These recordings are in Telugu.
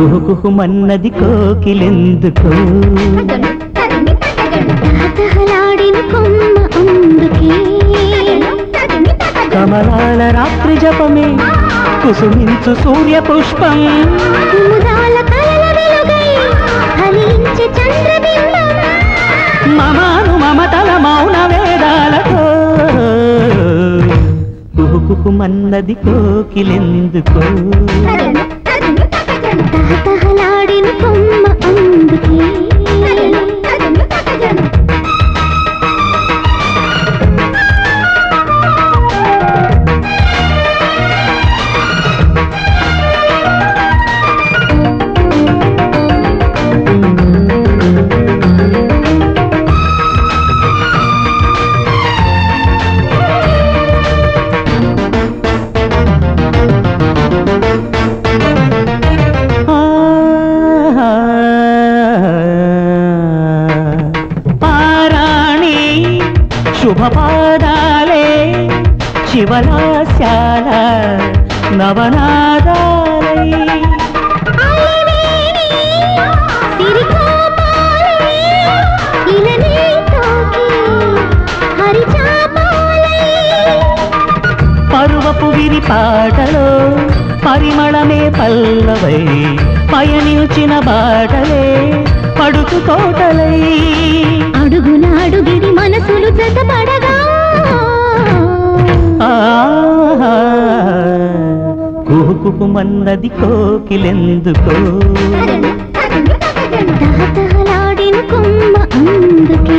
కుహుకుహుమన్నది కోకిలెందుకో తహతహలాడిన కొమ్మ అందుకే కమలాల రాత్రి జపమే కుసుమించు సూర్య పుష్పం కుముదాల కలల వెలుగై ఫలించే చంద్రబింబం మమాను మమతల మౌన వేదాలతో కుహుకుహుమన్నది కోకిలెందుకో తహతహలాడిన కొమ్మ అందుకే పారాణి శుభపాదాలే శివలాస్యాల నవనాదాలై పరువపు విరి పాటలో పరిమళమే పల్లవై పయనించిన బాటలే పడుకు తోటలై అడుగున అడుగిడి మనసులు జతపడగా కుహుకుహుమన్నది కోకిలెందుకో తహతహలాడిన కొమ్మ అందుకే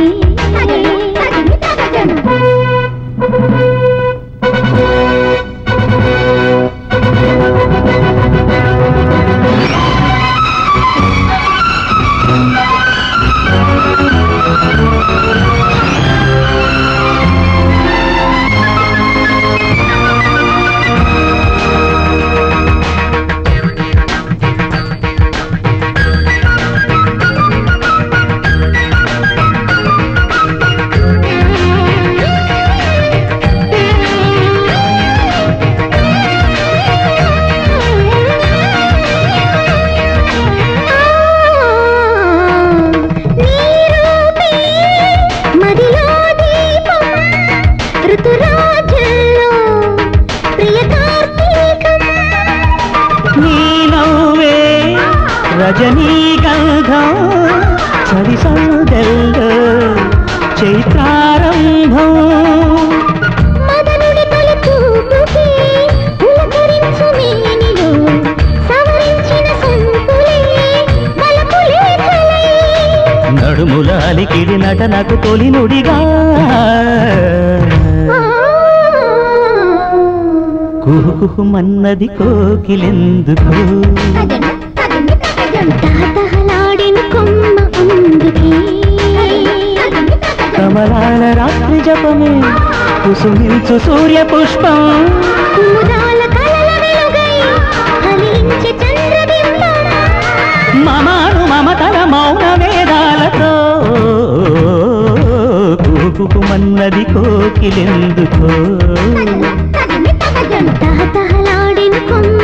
మదిలో దీపం ఋతురాజుల్లో ప్రియ కార్తీకం నీ నవ్వే రజనీగంధం చలి సందెల్లో చైత్రారంభం మదనుడి తొలి చూపుకి పులకరించు మేనిలో సవరించిన సొంపులే బలపులే కలై నడుముల అలికిడి నటనకు తొలి నుడిగా కుహుకుహుమన్నది కోకిలెందుకు తహతహలాడిన కొమ్మ అందుకే కమలాల రాత్రి జపమే కుసుమించు సూర్య పుష్పం కుముదాల కలల వెలుగై ఫలించే చంద్రబింబం మమాను మమతల మౌన వేదాలతో కుహుకుహుమన్నది కోకిలెందుకో తహతహలాడిన కొమ్మ